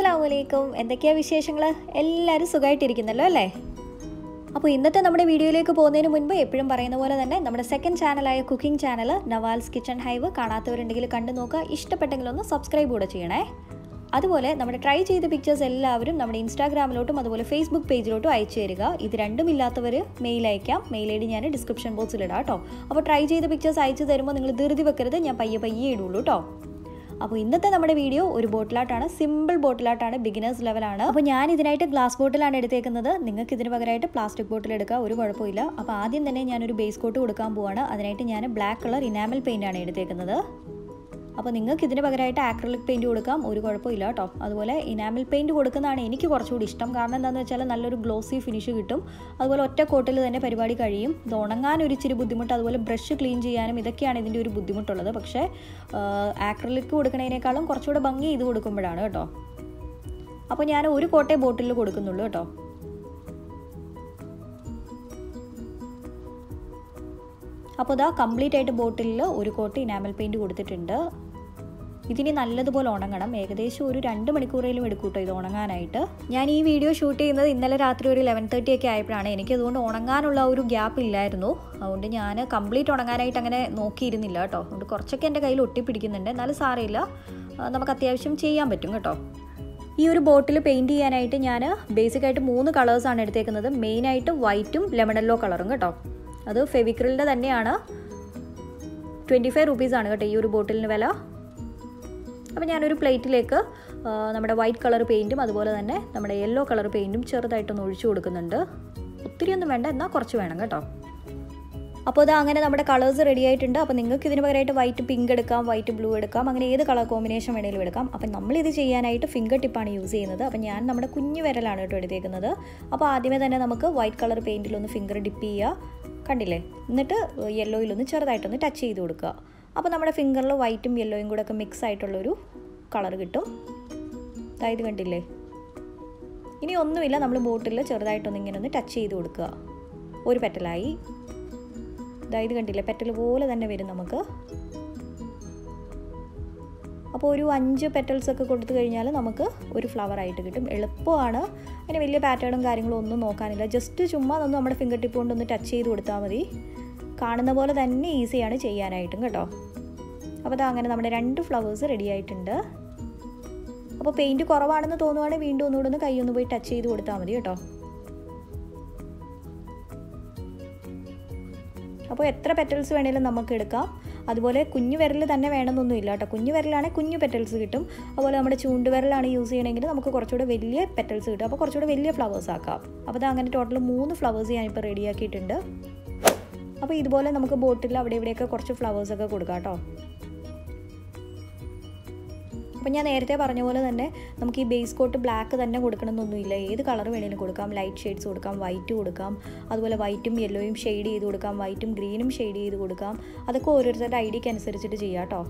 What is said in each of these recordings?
അസ്സലാമു അലൈക്കും എന്തൊക്കെയാ വിശേഷങ്ങൾ എല്ലാവരും സുഖമായിട്ടിരിക്കുന്നല്ലോ അല്ലേ അപ്പോൾ ഇന്നത്തെ നമ്മുടെ വീഡിയോയിലേക്ക് പോകുന്നതിന് മുൻപ് എപ്പോഴും പറയുന്ന പോലെ തന്നെ നമ്മുടെ സെക്കൻഡ് ചാനലായ cooking channel Nawal's kitchen hive കാണാത്തവരുണ്ടെങ്കിൽ കണ്ടു നോക്കുക ഇഷ്ടപ്പെട്ടെങ്കിൽ ഒന്ന് സബ്സ്ക്രൈബ് കൂടെ ചെയ്യണേ അതുപോലെ നമ്മുടെ ട്രൈ ചെയ്ത പിക്ചേഴ്സ് എല്ലാവരും നമ്മുടെ ഇൻസ്റ്റാഗ്രാമിലോട്ടും അതുപോലെ ഫേസ്ബുക്ക് പേജിലോട്ടും അയച്ചു തരിക ഇത് രണ്ടും ഇല്ലാത്തവർ മെയിൽ അയക്കാം മെയിൽ ഐ ഡി ഞാൻ ഡിസ്ക്രിപ്ഷൻ ബോക്സിൽ ഇടാം കേട്ടോ അപ്പോൾ ട്രൈ ചെയ്ത പിക്ചേഴ്സ് അയച്ചു തരുമ്പോൾ നിങ്ങൾ ധൃതി വെക്കരുത് ഞാൻ പയ്യെ പയ്യെ ഇടുള്ളൂ കേട്ടോ അപ്പോൾ ഇന്നത്തെ നമ്മുടെ വീഡിയോ ഒരു ബോട്ടിലാട്ടാണ് സിമ്പിൾ ബോട്ടിലാട്ടാണ് ബിഗിനേഴ്സ് ലെവലാണ് അപ്പോൾ ഞാൻ ഇതിനായിട്ട് ഗ്ലാസ് ബോട്ടിലാണ് എടുത്തേക്കുന്നത് നിങ്ങൾക്ക് ഇതിന് പകരമായിട്ട് പ്ലാസ്റ്റിക് ബോട്ടിൽ എടുക്കുക ഒരു കുഴപ്പമില്ല അപ്പോൾ ആദ്യം തന്നെ ഞാനൊരു ബേസ് കോട്ട് കൊടുക്കാൻ പോവാണ് അതിനായിട്ട് ഞാൻ ബ്ലാക്ക് കളർ ഇനാമൽ പെയിൻ്റ് ആണ് എടുത്തേക്കുന്നത് അപ്പോൾ നിങ്ങൾക്ക് ഇതിന് പകരമായിട്ട് ആക്രലിക് പെയിൻറ്റ് കൊടുക്കാം ഒരു കുഴപ്പമില്ല കേട്ടോ അതുപോലെ ഇനാമൽ പെയിൻറ്റ് കൊടുക്കുന്നതാണ് എനിക്ക് കുറച്ചുകൂടി ഇഷ്ടം കാരണം എന്താണെന്ന് വെച്ചാൽ നല്ലൊരു ഗ്ലോസി ഫിനിഷ് കിട്ടും അതുപോലെ ഒറ്റ കോട്ടിൽ തന്നെ പരിപാടി കഴിയും ഇത് ഉണങ്ങാൻ ഒരു ഇച്ചിരി ബുദ്ധിമുട്ട് അതുപോലെ ബ്രഷ് ക്ലീൻ ചെയ്യാനും ഇതൊക്കെയാണ് ഇതിൻ്റെ ഒരു ബുദ്ധിമുട്ടുള്ളത് പക്ഷേ ആക്രലിക് കൊടുക്കുന്നതിനേക്കാളും കുറച്ചുകൂടെ ഭംഗി ഇത് കൊടുക്കുമ്പോഴാണ് കേട്ടോ അപ്പോൾ ഞാൻ ഒരു കോട്ടേ ബോട്ടിൽ കൊടുക്കുന്നുള്ളൂ കേട്ടോ അപ്പോൾ ഇതാ കംപ്ലീറ്റ് ആയിട്ട് ബോട്ടിലിൽ ഒരു കോട്ട് ഇനാമൽ പെയിൻറ്റ് കൊടുത്തിട്ടുണ്ട് ഇതിനി നല്ലതുപോലെ ഉണങ്ങണം ഏകദേശം ഒരു രണ്ട് മണിക്കൂറേലും എടുക്കും കേട്ടോ ഇത് ഉണങ്ങാനായിട്ട് ഞാൻ ഈ വീഡിയോ ഷൂട്ട് ചെയ്യുന്നത് ഇന്നലെ രാത്രി ഒരു ലെവൻ തേർട്ടി ഒക്കെ ആയപ്പോഴാണ് എനിക്ക് അതുകൊണ്ട് ഉണങ്ങാനുള്ള ഒരു ഗ്യാപ്പ് ഇല്ലായിരുന്നു അതുകൊണ്ട് ഞാൻ കംപ്ലീറ്റ് ഉണങ്ങാനായിട്ട് അങ്ങനെ നോക്കിയിരുന്നില്ല കേട്ടോ അതുകൊണ്ട് കുറച്ചൊക്കെ എൻ്റെ കയ്യിൽ ഒട്ടിപ്പിടിക്കുന്നുണ്ട് എന്നാലും സാരമില്ല നമുക്ക് അത്യാവശ്യം ചെയ്യാൻ പറ്റും കേട്ടോ ഈ ഒരു ബോട്ടിൽ പെയിൻറ്റ് ചെയ്യാനായിട്ട് ഞാൻ ബേസിക്കായിട്ട് മൂന്ന് കളേഴ്സാണ് എടുത്തേക്കുന്നത് മെയിനായിട്ട് വൈറ്റും ലെമൺ യെല്ലോ കളറും കേട്ടോ അത് ഫെവിക്രിലിൻ്റെ തന്നെയാണ് ട്വൻറ്റി ഫൈവ് റുപ്പീസാണ് കേട്ടോ ഈ ഒരു ബോട്ടിലിന് വില അപ്പോൾ ഞാനൊരു പ്ലേറ്റിലേക്ക് നമ്മുടെ വൈറ്റ് കളർ പെയിൻറ്റും അതുപോലെ തന്നെ നമ്മുടെ യെല്ലോ കളർ പെയിൻറ്റും ചെറുതായിട്ടൊന്ന് ഒഴിച്ചു കൊടുക്കുന്നുണ്ട് ഒത്തിരി ഒന്നും വേണ്ട എന്നാൽ കുറച്ച് വേണം കേട്ടോ അപ്പോൾ ഇത് അങ്ങനെ നമ്മുടെ കളേഴ്സ് റെഡി ആയിട്ടുണ്ട് അപ്പോൾ നിങ്ങൾക്ക് ഇതിന് പകരമായിട്ട് വൈറ്റ് പിങ്ക് എടുക്കാം വൈറ്റ് ബ്ലൂ എടുക്കാം അങ്ങനെ ഏത് കളർ കോമ്പിനേഷൻ വേണമെങ്കിലും എടുക്കാം അപ്പോൾ നമ്മളിത് ചെയ്യാനായിട്ട് ഫിംഗർ ടിപ്പാണ് യൂസ് ചെയ്യുന്നത് അപ്പോൾ ഞാൻ നമ്മുടെ കുഞ്ഞു വിരലാണ് കേട്ടോ എടുത്തേക്കുന്നത് അപ്പോൾ ആദ്യമേ തന്നെ നമുക്ക് വൈറ്റ് കളർ പെയിൻറ്റിലൊന്ന് ഫിംഗർ ഡിപ്പ് ചെയ്യുക കണ്ടില്ലേ എന്നിട്ട് യെല്ലോയിലൊന്ന് ചെറുതായിട്ടൊന്ന് ടച്ച് ചെയ്ത് കൊടുക്കുക അപ്പോൾ നമ്മുടെ ഫിംഗറിൽ വൈറ്റും യെല്ലോയും കൂടെ ഒക്കെ മിക്സ് ആയിട്ടുള്ളൊരു കളർ കിട്ടും അതായത് കണ്ടില്ലേ ഇനി ഒന്നുമില്ല നമ്മൾ ബോട്ടിൽ ചെറുതായിട്ടൊന്ന് ഇങ്ങനെ ഒന്ന് ടച്ച് ചെയ്ത് കൊടുക്കുക ഒരു പെറ്റലായി ഇതായത് കണ്ടില്ലേ പെറ്റൽ പോലെ തന്നെ വരും നമുക്ക് അപ്പോൾ ഒരു അഞ്ച് പെറ്റൽസ് ഒക്കെ കൊടുത്തു കഴിഞ്ഞാൽ നമുക്ക് ഒരു ഫ്ലവർ ആയിട്ട് കിട്ടും എളുപ്പമാണ് അതിന് വലിയ പാറ്റേണും കാര്യങ്ങളും ഒന്നും നോക്കാനില്ല ജസ്റ്റ് ചുമ്മാ ഒന്ന് നമ്മുടെ ഫിംഗർ ടിപ്പ് കൊണ്ടൊന്ന് ടച്ച് ചെയ്ത് കൊടുത്താൽ മതി കാണുന്ന പോലെ തന്നെ ഈസിയാണ് ചെയ്യാനായിട്ടും കേട്ടോ അപ്പോൾ അത് അങ്ങനെ നമ്മുടെ രണ്ട് ഫ്ലവേഴ്സ് റെഡി ആയിട്ടുണ്ട് അപ്പോൾ പെയിൻറ്റ് കുറവാണെന്ന് തോന്നുവാണെങ്കിൽ വീണ്ടും ഒന്നുകൂടെ ഒന്ന് കൈ ഒന്ന് പോയി ടച്ച് ചെയ്ത് കൊടുത്താൽ മതി കേട്ടോ അപ്പോൾ എത്ര പെറ്റൽസ് വേണേലും നമുക്ക് എടുക്കാം അതുപോലെ കുഞ്ഞു വിരൽ തന്നെ വേണമെന്നൊന്നും ഇല്ല കേട്ടോ കുഞ്ഞു വിരലാണെങ്കിൽ കുഞ്ഞു പെറ്റൽസ് കിട്ടും അതുപോലെ നമ്മുടെ ചൂണ്ടുവിരലാണ് യൂസ് ചെയ്യണമെങ്കിൽ നമുക്ക് കുറച്ചുകൂടെ വലിയ പെറ്റൽസ് കിട്ടും അപ്പോൾ കുറച്ചുകൂടെ വലിയ ഫ്ലവേഴ്സ് ആക്കാം അപ്പോൾ അത് അങ്ങനെ ടോട്ടൽ മൂന്ന് ഫ്ലവേഴ്സ് ഞാനിപ്പോൾ റെഡിയാക്കിയിട്ടുണ്ട് അപ്പോൾ ഇതുപോലെ നമുക്ക് ബോട്ടിൽ അവിടെ ഇവിടെയൊക്കെ കുറച്ച് ഫ്ലവേഴ്സൊക്കെ കൊടുക്കാം കേട്ടോ അപ്പം ഞാൻ നേരത്തെ പറഞ്ഞ പോലെ തന്നെ നമുക്ക് ഈ ബേസ് കോട്ട് ബ്ലാക്ക് തന്നെ കൊടുക്കണമെന്നൊന്നുമില്ല ഏത് കളർ വേണമെങ്കിലും കൊടുക്കാം ലൈറ്റ് ഷെയ്ഡ്സ് കൊടുക്കാം വൈറ്റ് കൊടുക്കാം അതുപോലെ വൈറ്റും യെല്ലോയും ഷെയ്ഡ് ചെയ്ത് കൊടുക്കാം വൈറ്റും ഗ്രീനും ഷെയ്ഡ് ചെയ്ത് കൊടുക്കാം അതൊക്കെ ഓരോരുത്തരുടെ ഐഡിയക്ക് അനുസരിച്ചിട്ട് ചെയ്യാം കേട്ടോ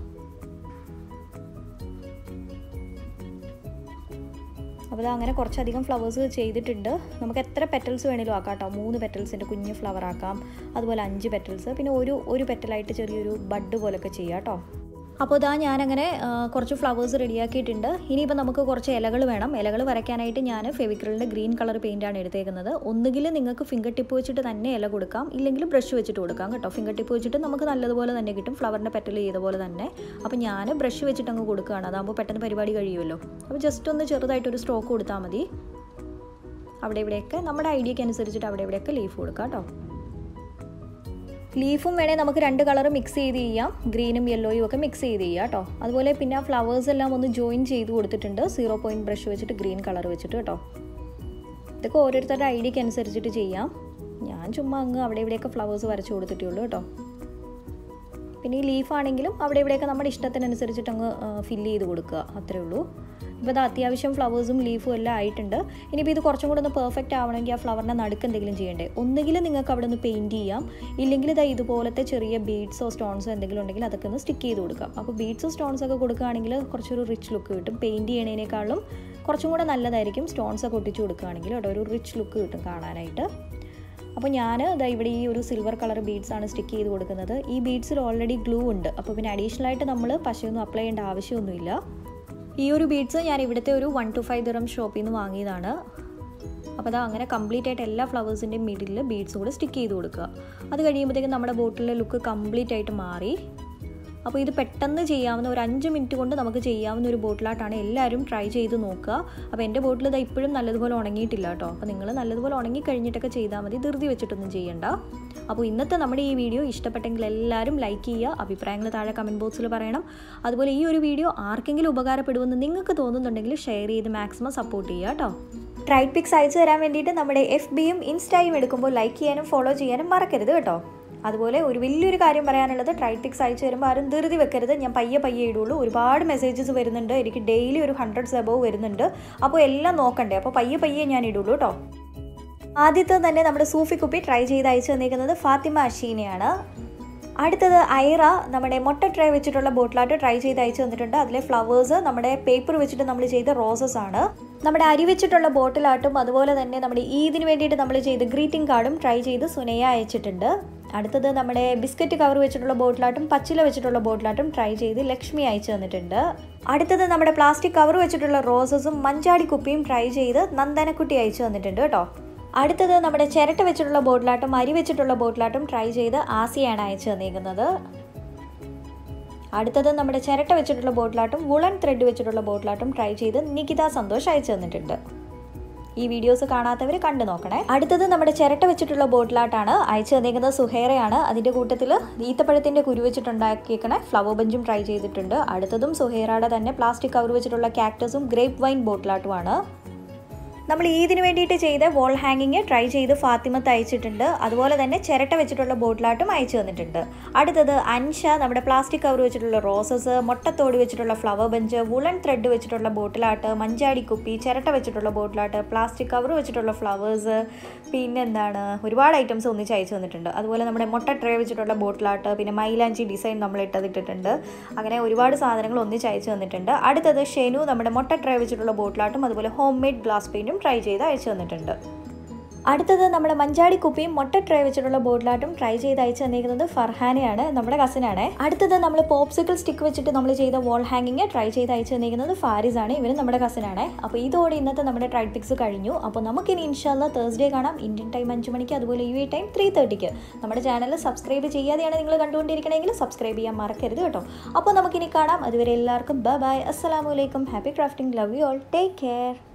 അപ്പോൾ അങ്ങനെ കുറച്ചധികം ഫ്ലവേഴ്സ് ചെയ്തിട്ടുണ്ട് നമുക്ക് എത്ര പെറ്റൽസ് വേണേലും ആക്കാം കേട്ടോ മൂന്ന് പെറ്റൽസിൻ്റെ കുഞ്ഞ് ഫ്ലവർ ആക്കാം അതുപോലെ അഞ്ച് പെറ്റൽസ് പിന്നെ ഒരു ഒരു പെറ്റലായിട്ട് ചെറിയൊരു ബഡ് പോലൊക്കെ ചെയ്യാം കേട്ടോ അപ്പോൾ ഇതാ ഞാനങ്ങനെ കുറച്ച് ഫ്ലവേഴ്സ് റെഡിയാക്കിയിട്ടുണ്ട് ഇനിയിപ്പോൾ നമുക്ക് കുറച്ച് ഇലകൾ വേണം ഇലകൾ വരയ്ക്കാനായിട്ട് ഞാൻ ഫെവിക്രിലിൻ്റെ ഗ്രീൻ കളർ പെയിൻ്റാണ് എടുത്തേക്കുന്നത് ഒന്നുകിൽ നിങ്ങൾക്ക് ഫിംഗർ ടിപ്പ് വെച്ചിട്ട് തന്നെ ഇല കൊടുക്കാം ഇല്ലെങ്കിൽ ബ്രഷ് വെച്ചിട്ട് കൊടുക്കാം കേട്ടോ ഫിംഗർ ടിപ്പ് വെച്ചിട്ട് നമുക്ക് നല്ലതുപോലെ തന്നെ കിട്ടും ഫ്ലവറിൻ്റെ പെറ്റൽ ചെയ്ത പോലെ തന്നെ അപ്പോൾ ഞാൻ ബ്രഷ് വെച്ചിട്ട് അങ്ങ് കൊടുക്കുകയാണ് അതാകുമ്പോൾ പെട്ടെന്ന് പരിപാടി കഴിയുമല്ലോ അപ്പോൾ ജസ്റ്റ് ഒന്ന് ചെറുതായിട്ടൊരു സ്ട്രോക്ക് കൊടുത്താൽ മതി അവിടെ ഇവിടെയൊക്കെ നമ്മുടെ ഐഡിയക്ക് അനുസരിച്ചിട്ട് അവിടെ ഇവിടെയൊക്കെ ലീഫ് കൊടുക്കാം കേട്ടോ ലീഫും വേണേൽ നമുക്ക് രണ്ട് കളർ മിക്സ് ചെയ്ത് ചെയ്യാം ഗ്രീനും യെല്ലോയും ഒക്കെ മിക്സ് ചെയ്ത് ചെയ്യാം കേട്ടോ അതുപോലെ പിന്നെ ആ ഫ്ലവേഴ്സ് എല്ലാം ഒന്ന് ജോയിൻ ചെയ്ത് കൊടുത്തിട്ടുണ്ട് സീറോ പോയിൻറ്റ് ബ്രഷ് വെച്ചിട്ട് ഗ്രീൻ കളർ വെച്ചിട്ട് കേട്ടോ ഇതൊക്കെ ഓരോരുത്തരുടെ ഐഡിയക്ക് അനുസരിച്ചിട്ട് ചെയ്യാം ഞാൻ ചുമ്മാ അങ്ങ് അവിടെ ഇവിടെയൊക്കെ ഫ്ലവേഴ്സ് വരച്ച് കൊടുത്തിട്ടേ ഉള്ളൂ കേട്ടോ പിന്നെ ഈ ലീഫാണെങ്കിലും അവിടെ ഇവിടെയൊക്കെ നമ്മുടെ ഇഷ്ടത്തിനനുസരിച്ചിട്ട് അങ്ങ് ഫില്ല് ചെയ്ത് കൊടുക്കുക അത്രേ ഉള്ളൂ ഇപ്പോൾ ഇത് അത്യാവശ്യം ഫ്ലവേഴ്സും ലീഫും എല്ലാം ആയിട്ടുണ്ട് ഇനിയിപ്പോൾ ഇത് കുറച്ചും കൂടെ ഒന്ന് പെർഫെക്റ്റ് ആവണമെങ്കിൽ ആ ഫ്ലവറിൻ്റെ നടുക്ക് എന്തെങ്കിലും ചെയ്യണ്ടേ ഒന്നുകിൽ നിങ്ങൾക്ക് അവിടെ ഒന്ന് പെയിൻറ്റ് ചെയ്യാം ഇല്ലെങ്കിൽ ഇതാ ഇതുപോലത്തെ ചെറിയ ബീഡ്സോ സ്റ്റോൺസോ എന്തെങ്കിലും ഉണ്ടെങ്കിൽ അതൊക്കെ ഒന്ന് സ്റ്റിക്ക് ചെയ്ത് കൊടുക്കാം അപ്പോൾ ബീഡ്സോ സ്റ്റോൺസ് ഒക്കെ കൊടുക്കുകയാണെങ്കിൽ കുറച്ചൊരു റിച്ച് ലുക്ക് കിട്ടും പെയിൻറ്റ് ചെയ്യണതിനേക്കാളും കുറച്ചും കൂടെ നല്ലതായിരിക്കും സ്റ്റോൺസ് ഒക്കെ ഒട്ടിച്ച് കൊടുക്കുകയാണെങ്കിൽ കേട്ടോ ഒരു റിച്ച് ലുക്ക് കിട്ടും കാണാനായിട്ട് അപ്പോൾ ഞാൻ ഇതാ ഇവിടെ ഈ ഒരു സിൽവർ കളർ ബീഡ്സ് ആണ് സ്റ്റിക്ക് ചെയ്ത് കൊടുക്കുന്നത് ഈ ബീഡ്സിൽ ഓൾറെഡി ഗ്ലൂ ഉണ്ട് അപ്പോൾ പിന്നെ അഡീഷണൽ ആയിട്ട് നമ്മൾ പശയൊന്നും അപ്ലൈ ചെയ്യേണ്ട ആവശ്യമൊന്നുമില്ല ഈ ഒരു ബീഡ്സ് ഞാൻ ഇവിടുത്തെ ഒരു വൺ ടു ഫൈവ് ദിറം ഷോപ്പിൽ നിന്ന് വാങ്ങിയതാണ് അപ്പോൾ അതാ അങ്ങനെ കംപ്ലീറ്റ് ആയിട്ട് എല്ലാ ഫ്ലവേഴ്സിൻ്റെയും മിഡിൽ ബീഡ്സ് കൂടെ സ്റ്റിക്ക് ചെയ്ത് കൊടുക്കുക അത് കഴിയുമ്പോഴത്തേക്കും നമ്മുടെ ബോട്ടിലെ ലുക്ക് കംപ്ലീറ്റ് ആയിട്ട് മാറി അപ്പോൾ ഇത് പെട്ടെന്ന് ചെയ്യാവുന്ന ഒരു അഞ്ച് മിനിറ്റ് കൊണ്ട് നമുക്ക് ചെയ്യാവുന്ന ഒരു ബോട്ടിലായിട്ടാണ് എല്ലാവരും ട്രൈ ചെയ്ത് നോക്കുക അപ്പോൾ എൻ്റെ ബോട്ടിൽ ഇത് ഇപ്പോഴും നല്ലതുപോലെ ഉണങ്ങിയിട്ടില്ല കേട്ടോ അപ്പോൾ നിങ്ങൾ നല്ലതുപോലെ ഉണങ്ങി കഴിഞ്ഞിട്ടൊക്കെ ചെയ്താൽ മതി ധൃതി വെച്ചിട്ടൊന്നും ചെയ്യണ്ട അപ്പോൾ ഇന്നത്തെ നമ്മുടെ ഈ വീഡിയോ ഇഷ്ടപ്പെട്ടെങ്കിൽ എല്ലാവരും ലൈക്ക് ചെയ്യുക അഭിപ്രായങ്ങൾ താഴെ കമൻറ്റ് ബോക്സിൽ പറയണം അതുപോലെ ഈ ഒരു വീഡിയോ ആർക്കെങ്കിലും ഉപകാരപ്പെടുമെന്ന് നിങ്ങൾക്ക് തോന്നുന്നുണ്ടെങ്കിൽ ഷെയർ ചെയ്ത് മാക്സിമം സപ്പോർട്ട് ചെയ്യുക കേട്ടോ ട്രൈഡ് പിക്സ് അയച്ചു തരാൻ വേണ്ടിയിട്ട് നമ്മുടെ എഫ് ബിയും ഇൻസ്റ്റയും എടുക്കുമ്പോൾ ലൈക്ക് ചെയ്യാനും ഫോളോ ചെയ്യാനും മറക്കരുത് കേട്ടോ അതുപോലെ ഒരു വലിയൊരു കാര്യം പറയാനുള്ളത് ട്രൈഡ് പിക്സ് അയച്ചു തരുമ്പോൾ ആരും ധൃതി വെക്കരുത് ഞാൻ പയ്യെ പയ്യെ ഇടുള്ളൂ ഒരുപാട് മെസ്സേജസ് വരുന്നുണ്ട് എനിക്ക് ഡെയിലി ഒരു ഹൺഡ്രഡ്സ് എബവ് വരുന്നുണ്ട് അപ്പോൾ എല്ലാം നോക്കണ്ടേ അപ്പോൾ പയ്യെ പയ്യെ ഞാൻ ഇടുള്ളൂ കേട്ടോ ആദ്യത്തെ തന്നെ നമ്മുടെ സൂഫി കുപ്പി ട്രൈ ചെയ്ത് അയച്ചു തന്നിരിക്കുന്നത് ഫാത്തിമ അഷീനയാണ് അടുത്തത് ഐറ നമ്മുടെ മുട്ട ട്രേ വെച്ചിട്ടുള്ള ബോട്ടിലായിട്ട് ട്രൈ ചെയ്ത് അയച്ചു തന്നിട്ടുണ്ട് അതിലെ ഫ്ലവേഴ്സ് നമ്മുടെ പേപ്പർ വെച്ചിട്ട് നമ്മൾ ചെയ്ത റോസസ് ആണ് നമ്മുടെ അരി വെച്ചിട്ടുള്ള ബോട്ടിലാട്ടും അതുപോലെ തന്നെ നമ്മുടെ ഈദിന് വേണ്ടിയിട്ട് നമ്മൾ ചെയ്ത ഗ്രീറ്റിംഗ് കാർഡും ട്രൈ ചെയ്ത് സുനയ അയച്ചിട്ടുണ്ട് അടുത്തത് നമ്മുടെ ബിസ്ക്കറ്റ് കവർ വെച്ചിട്ടുള്ള ബോട്ടിലാട്ടും പച്ചില വെച്ചിട്ടുള്ള ബോട്ടിലാട്ടും ട്രൈ ചെയ്ത് ലക്ഷ്മി അയച്ചു തന്നിട്ടുണ്ട് അടുത്തത് നമ്മുടെ പ്ലാസ്റ്റിക് കവർ വെച്ചിട്ടുള്ള റോസസും മഞ്ചാടി കുപ്പിയും ട്രൈ ചെയ്ത് നന്ദനക്കുട്ടി അയച്ചു തന്നിട്ടുണ്ട് കേട്ടോ അടുത്തത് നമ്മുടെ ചിരട്ട വെച്ചിട്ടുള്ള ബോട്ടിലാട്ടും അരി വെച്ചിട്ടുള്ള ബോട്ടിലാട്ടും ട്രൈ ചെയ്ത് ആസിയാണ് അയച്ചു തന്നിരിക്കുന്നത് അടുത്തത് നമ്മുടെ ചിരട്ട വെച്ചിട്ടുള്ള ബോട്ടിലാട്ടും വുളൻ ത്രെഡ് വെച്ചിട്ടുള്ള ബോട്ടിലാട്ടും ട്രൈ ചെയ്ത് നികിത സന്തോഷ് അയച്ചു തന്നിട്ടുണ്ട് ഈ വീഡിയോസ് കാണാത്തവർ കണ്ടു നോക്കണേ അടുത്തത് നമ്മുടെ ചിരട്ട വെച്ചിട്ടുള്ള ബോട്ടിലാട്ടാണ് അയച്ചു തന്നിരിക്കുന്നത് സുഹേറയാണ് അതിൻ്റെ കൂട്ടത്തിൽ ഈത്തപ്പഴത്തിൻ്റെ കുരു വെച്ചിട്ടുണ്ടാക്കിയേക്കണ ഫ്ലവർ ബഞ്ചും ട്രൈ ചെയ്തിട്ടുണ്ട് അടുത്തതും സുഹേറയുടെ തന്നെ പ്ലാസ്റ്റിക് കവർ വെച്ചിട്ടുള്ള കാക്ടസും ഗ്രേപ്പ് വൈൻ ബോട്ടിലാട്ടുമാണ് നമ്മൾ ഈദിന് വേണ്ടിയിട്ട് ചെയ്ത വോൾ ഹാങ്ങിങ് ട്രൈ ചെയ്ത് ഫാത്തിമത്ത് അയച്ചിട്ടുണ്ട് അതുപോലെ തന്നെ ചിരട്ട വെച്ചിട്ടുള്ള ബോട്ടിലാട്ടും അയച്ചു തന്നിട്ടുണ്ട് അടുത്തത് അൻഷ നമ്മുടെ പ്ലാസ്റ്റിക് കവർ വെച്ചിട്ടുള്ള റോസസ് മുട്ടത്തോട് വെച്ചിട്ടുള്ള flower bunch woollen thread bottle art ബോട്ടിലാട്ട് മഞ്ചാടി കുപ്പി ചിരട്ട വെച്ചിട്ടുള്ള ബോട്ടിലാട്ട് പ്ലാസ്റ്റിക് കവർ വെച്ചിട്ടുള്ള ഫ്ലവേഴ്സ് പിന്നെന്താണ് ഒരുപാട് ഐറ്റംസ് ഒന്നിച്ച് അയച്ചു തന്നിട്ടുണ്ട് അതുപോലെ നമ്മുടെ മുട്ട ട്രേ വെച്ചിട്ടുള്ള ബോട്ടിലാട്ട് പിന്നെ മൈലാഞ്ചി ഡിസൈൻ നമ്മൾ ഇട്ടതിട്ടിട്ടുണ്ട് അങ്ങനെ ഒരുപാട് സാധനങ്ങൾ ഒന്നിച്ച് അയച്ചു തന്നിട്ടുണ്ട് അടുത്തത് ഷെനു നമ്മുടെ മുട്ട ട്രേ വെച്ചിട്ടുള്ള ബോട്ടിലാട്ടും അതുപോലെ ഹോം മെയ്ഡ് ഗ്ലാസ് പെയിൻറ്റും ട്രൈ ചെയ്ത് അയച്ചു തന്നിട്ടുണ്ട് അടുത്തത് നമ്മുടെ മഞ്ചാടി കുപ്പിയും മുട്ട ട്രേ വെച്ചിട്ടുള്ള ബോട്ടിലാട്ടും ട്രൈ ചെയ്ത് അയച്ചു തന്നിരിക്കുന്നത് ഫർഹാനയാണ് നമ്മുടെ കസിനാണ് അടുത്തത് നമ്മൾ പോപ്സിക്കിൾ സ്റ്റിക്ക് വെച്ചിട്ട് നമ്മൾ ചെയ്ത വോൾ ഹാങ്ങിങ് ട്രൈ ചെയ്ത് അയച്ചു തന്നിരിക്കുന്നത് ഫാരിസ് ആണ് ഇവരും നമ്മുടെ കസിനാണ് അപ്പോൾ ഇതോടെ ഇന്നത്തെ നമ്മുടെ ട്രൈഡ് പിക്സ് കഴിഞ്ഞു അപ്പോൾ നമുക്കിനി ഇൻഷാല്ല തേഴ്സ്ഡേ കാണാം ഇന്ത്യൻ ടൈം അഞ്ച് മണിക്ക് അതുപോലെ യു എ ടൈം ത്രീ തേർട്ടിക്ക് നമ്മുടെ ചാനൽ സബ്സ്ക്രൈബ് ചെയ്യാതെയാണ് നിങ്ങൾ കണ്ടുകൊണ്ടിരിക്കണമെങ്കിൽ സബ്സ്ക്രൈബ് ചെയ്യാൻ മറക്കരുത് കേട്ടോ അപ്പോൾ നമുക്കിനി കാണാം അതുവരെ എല്ലാവർക്കും ബൈ ബൈ അസ്സലാമലൈക്കും happy crafting love you all take care